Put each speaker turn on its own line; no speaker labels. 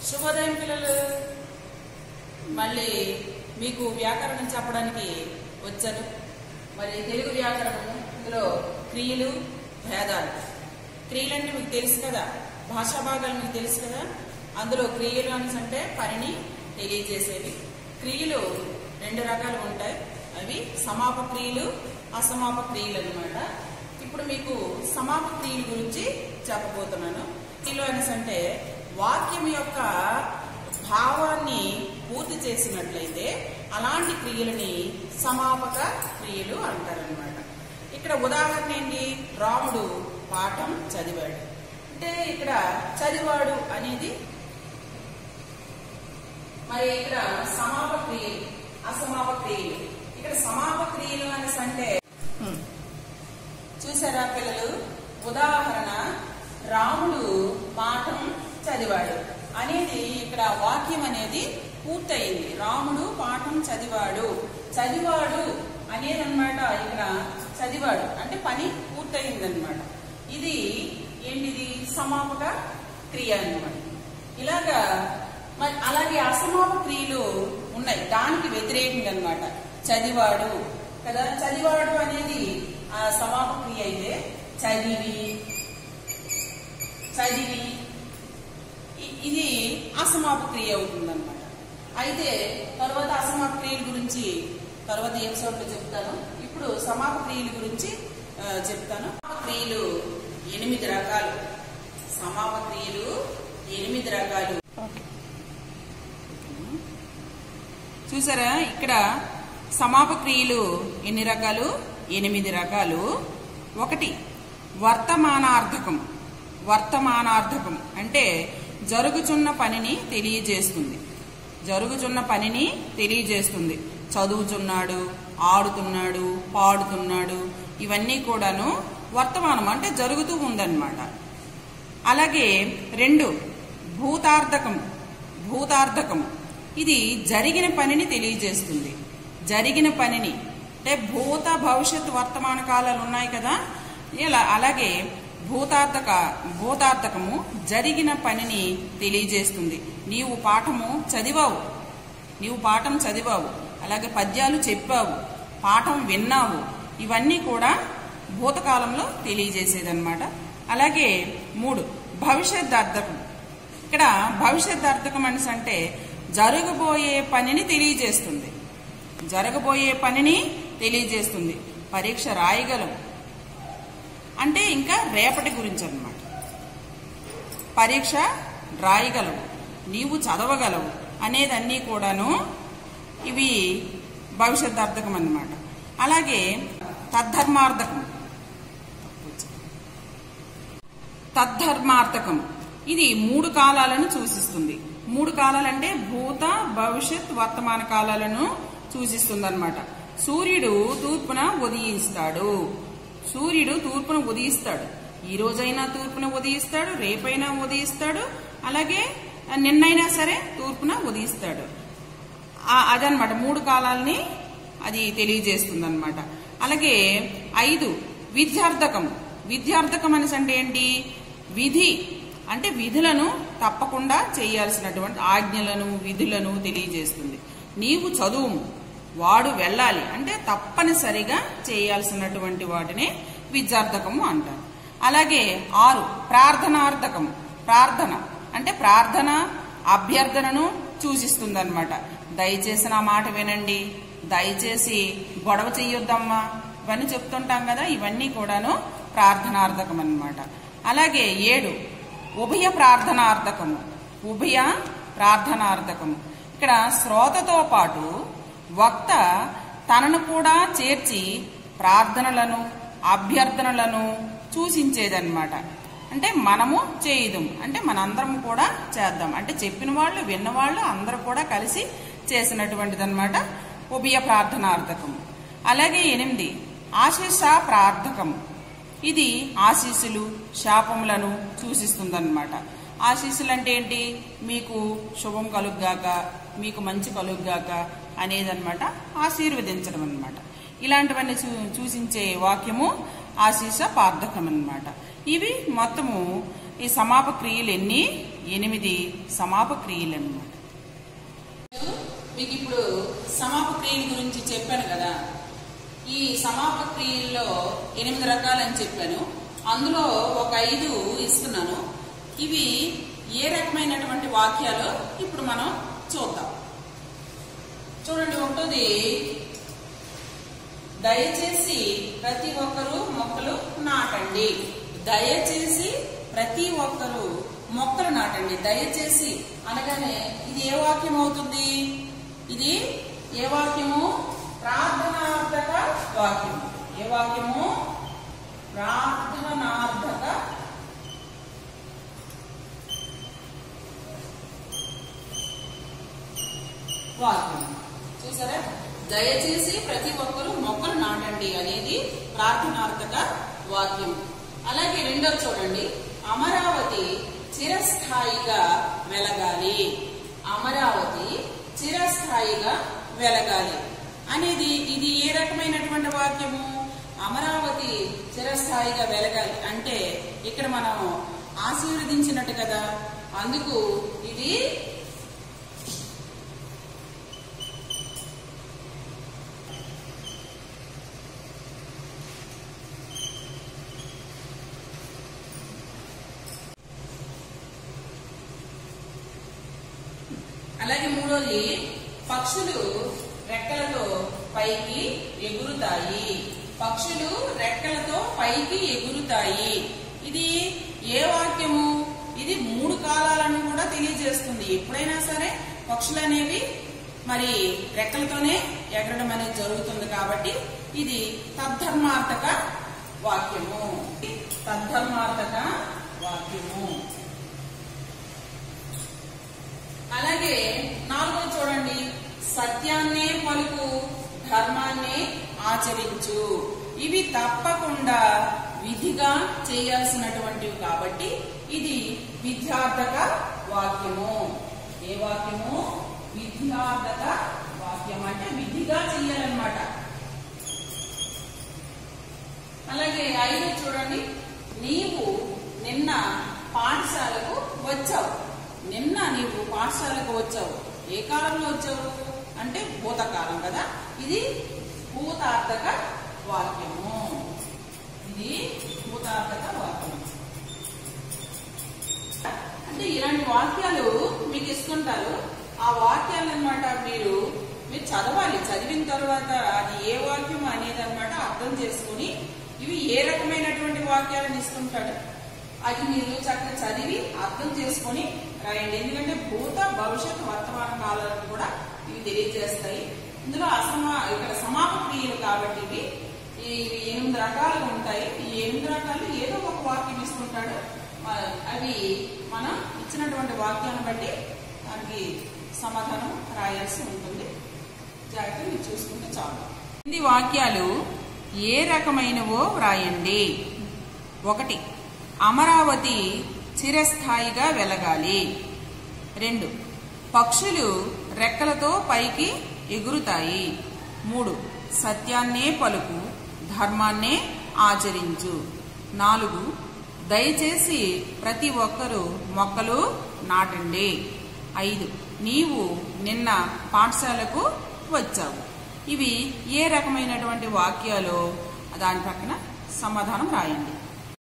శుభోదయం పిల్లలు మళ్ళీ మీకు వ్యాకరణం చెప్పడానికి వచ్చాను మరి తెలుగు వ్యాకరణం ఇందులో క్రియలు భేదాలు క్రియలన్నీ మీకు తెలుసు కదా భాషా భాగాలు మీకు తెలుసు కదా అందులో క్రియలు అని అంటే పనిని తెలియజేసేవి క్రియలు రెండు రకాలు ఉంటాయి అవి సమాప క్రియలు అసమాప క్రియలు అన్నమాట ఇప్పుడు మీకు సమాప క్రియల గురించి చెప్పబోతున్నాను క్రియలు అనేసి అంటే వాక్యం యొక్క భావాన్ని పూర్తి చేసినట్లయితే అలాంటి క్రియలని సమాపక క్రియలు అంటారనమాట ఇక్కడ ఉదాహరణ ఏంటి రాముడు పాఠం చదివాడు అంటే ఇక్కడ చదివాడు అనేది మరి ఇక్కడ సమాప క్రియలు అసమాప క్రియలు ఇక్కడ సమాప క్రియలు అనేసి అంటే చూసారా పిల్లలు ఉదాహరణ రాముడు పాఠం చదివాడు అనేది ఇక్కడ వాక్యం అనేది పూర్తయింది రాముడు పాఠం చదివాడు చదివాడు అనేది అనమాట ఇక్కడ చదివాడు అంటే పని పూర్తయింది అనమాట ఇది ఏంటిది సమాపక క్రియ అన్నమాట ఇలాగా మరి అలాగే అసమాప క్రియలు ఉన్నాయి దానికి వ్యతిరేకంగా అనమాట చదివాడు కదా చదివాడు అనేది ఆ సమాప క్రియ అయితే చదివి చదివి ఇ- ఇది అసమాప క్రియ అవుతుందన్నమాట అయితే తర్వాత అసమాప క్రియల గురించి తర్వాత ఎపిసోడ్ లో చెప్తాను ఇప్పుడు సమాప క్రియల గురించి ఆ, చెప్తాను సమాప క్రియలు ఎనిమిది రకాలు సమాప క్రియలు ఎనిమిది రకాలు చూసారా ఇక్కడ సమాప క్రియలు ఎన్ని రకాలు ఎనిమిది రకాలు ఒకటి వర్తమానార్థకం వర్తమానార్థకం అంటే జరుగుచున్న పనిని తెలియజేస్తుంది జరుగుచున్న పనిని తెలియజేస్తుంది చదువుచున్నాడు ఆడుతున్నాడు పాడుతున్నాడు ఇవన్నీ కూడాను వర్తమానం అంటే జరుగుతూ ఉందన్నమాట అలాగే రెండు భూతార్థకం భూతార్థకం ఇది జరిగిన పనిని తెలియజేస్తుంది జరిగిన పనిని అంటే భూత భవిష్యత్ వర్తమాన కాలాలు ఉన్నాయి కదా ఇలా అలాగే భూతార్థక భూతార్థకము జరిగిన పనిని తెలియజేస్తుంది నీవు పాఠము చదివావు నీవు పాఠం చదివావు అలాగే పద్యాలు చెప్పావు పాఠం విన్నావు ఇవన్నీ కూడా భూతకాలంలో తెలియజేసేదన్నమాట అలాగే మూడు భవిష్యత్ అర్థకం ఇక్కడ భవిష్యత్ అర్థకం అనేసి అంటే జరగబోయే పనిని తెలియజేస్తుంది జరగబోయే పనిని తెలియజేస్తుంది పరీక్ష రాయగలం అంటే ఇంకా రేపటి గురించి అన్నమాట పరీక్ష రాయగలవు నీవు చదవగలవు అనేదన్నీ కూడాను ఇవి భవిష్యత్ అర్థకం అన్నమాట అలాగే తద్ధర్మార్థకం తద్ధర్మార్థకం ఇది మూడు కాలాలను సూచిస్తుంది మూడు కాలాలంటే భూత భవిష్యత్ వర్తమాన కాలాలను సూచిస్తుంది అనమాట సూర్యుడు తూర్పున ఉదయిస్తాడు సూర్యుడు తూర్పున ఉదయిస్తాడు ఈ రోజైనా తూర్పున ఉదయిస్తాడు రేపైనా ఉదయిస్తాడు అలాగే నిన్నైనా సరే తూర్పున ఉదయిస్తాడు ఆ- అదనమాట మూడు కాలాల్ని అది తెలియజేస్తుంది అనమాట అలాగే ఐదు విద్యార్థకం విద్యార్థకం అనేసి అంటే ఏంటి విధి అంటే విధులను తప్పకుండా చేయాల్సినటువంటి ఆజ్ఞలను విధులను తెలియజేస్తుంది నీవు చదువు వాడు వెళ్ళాలి అంటే తప్పనిసరిగా చేయాల్సినటువంటి వాటిని విద్యార్థకము అంటారు అలాగే ఆరు ప్రార్థనార్థకం ప్రార్థన అంటే ప్రార్థన అభ్యర్థనను సూచిస్తుందన్నమాట దయచేసి నా మాట వినండి దయచేసి గొడవ చెయ్యొద్దమ్మా ఇవన్నీ చెప్తుంటాం కదా ఇవన్నీ కూడాను ప్రార్థనార్థకం అన్నమాట అలాగే ఏడు ఉభయ ప్రార్థనార్థకము ఉభయ ప్రార్థనార్థకము ఇక్కడ శ్రోతతో పాటు వక్త తనను కూడా చేర్చి ప్రార్థనలను అభ్యర్థనలను సూచించేదన్నమాట అంటే మనము చేయదు అంటే మనందరం కూడా చేద్దాం అంటే చెప్పిన వాళ్ళు విన్నవాళ్ళు అందరూ కూడా కలిసి చేసినటువంటిది అనమాట ఉభయ ప్రార్థనార్థకం అలాగే ఎనిమిది ఆశీష ప్రార్థకం ఇది ఆశీస్సులు శాపములను సూచిస్తుందన్నమాట ఆశీస్సులు అంటే ఏంటి మీకు శుభం కలుగ్గాక మీకు మంచి కలుగ్గాక అనేదన్నమాట ఆశీర్వదించడం అన్నమాట ఇలాంటివన్నీ చూ సూచించే వాక్యము ఆశీష పార్థకం అన్నమాట ఇవి మొత్తము ఈ సమాప క్రియలు ఎన్ని ఎనిమిది సమాప క్రియలు అన్నమాట మీకు ఇప్పుడు సమాప క్రియల గురించి చెప్పాను కదా ఈ సమాప క్రియల్లో ఎనిమిది రకాలని చెప్పాను అందులో ఒక ఐదు ఇస్తున్నాను ఇవి ఏ రకమైనటువంటి వాక్యాలు ఇప్పుడు మనం చూద్దాం చూడండి ఒకటోది దయచేసి ప్రతి ఒక్కరూ మొక్కలు నాటండి దయచేసి ప్రతి ఒక్కరూ మొక్కలు నాటండి దయచేసి అనగానే ఇది ఏ వాక్యం అవుతుంది ఇది ఏ వాక్యము ప్రార్థనార్థక వాక్యం ఏ వాక్యము ప్రార్థనార్థక వాక్యం చూసారా దయచేసి ప్రతి ఒక్కరూ మొక్కలు నాటండి అనేది ప్రార్థనార్థక వాక్యం అలాగే రెండో చూడండి అమరావతి చిరస్థాయిగా వెలగాలి అమరావతి చిరస్థాయిగా వెలగాలి అనేది ఇది ఏ రకమైనటువంటి వాక్యము అమరావతి చిరస్థాయిగా వెలగాలి అంటే ఇక్కడ మనం ఆశీర్వదించినట్టు కదా అందుకు ఇది అలాగే మూడోది పక్షులు రెక్కలతో పైకి ఎగురుతాయి పక్షులు రెక్కలతో పైకి ఎగురుతాయి ఇది ఏ వాక్యము ఇది మూడు కాలాలను కూడా తెలియజేస్తుంది ఎప్పుడైనా సరే పక్షులు అనేవి మరి రెక్కలతోనే ఎగరడం అనేది జరుగుతుంది కాబట్టి ఇది తద్ధర్మార్థక వాక్యము తద్ధర్మార్థక వాక్యము అలాగే నాలుగో చూడండి సత్యాన్నే పలుకు ధర్మాన్నే ఆచరించు ఇవి తప్పకుండా విధిగా చేయాల్సినటువంటివి కాబట్టి ఇది విద్యార్థక వాక్యము ఏ వాక్యము విద్యార్థక వాక్యం అంటే విధిగా చేయాలన్నమాట అలాగే ఐదు చూడండి నీవు నిన్న పాఠశాలకు వచ్చావు నిన్న నీవు పాఠశాలకు వచ్చావు ఏ కాలంలో వచ్చావు అంటే భూతకాలం కదా ఇది భూతార్థక వాక్యము ఇది భూతార్థక వాక్యం అంటే ఇలాంటి వాక్యాలు మీకు ఇస్తుంటారు ఆ వాక్యాలు అన్నమాట మీరు మీరు చదవాలి చదివిన తర్వాత అది ఏ వాక్యం అనేది అనమాట అర్థం చేసుకుని ఇవి ఏ రకమైనటువంటి వాక్యాలను ఇస్తుంటాడు అది మీరు చక్కగా చదివి అర్థం చేసుకొని రాయండి ఎందుకంటే భూత భవిష్యత్ వర్తమాన కాలాలను కూడా ఇవి తెలియజేస్తాయి ఇందులో అసమా ఇక్కడ సమాప క్రియలు కాబట్టి ఇవి ఈ ఎనిమిది రకాలుగా ఉంటాయి ఈ ఎనిమిది రకాలు ఏదో ఒక వాక్యం ఇస్తుంటాడు ఆ, అవి మనం ఇచ్చినటువంటి వాక్యాన్ని బట్టి దానికి సమాధానం రాయాల్సి ఉంటుంది జాగ్రత్తగా మీరు చూసుకుంటే చాలు ఎనిమిది వాక్యాలు ఏ రకమైనవో వ్రాయండి ఒకటి అమరావతి చిరస్థాయిగా వెలగాలి రెండు పక్షులు రెక్కలతో పైకి ఎగురుతాయి మూడు సత్యాన్నే పలుకు ధర్మాన్నే ఆచరించు నాలుగు దయచేసి ప్రతి ఒక్కరూ మొక్కలు నాటండి ఐదు నీవు నిన్న పాఠశాలకు వచ్చావు ఇవి ఏ రకమైనటువంటి వాక్యాలు దాని పక్కన సమాధానం రాయండి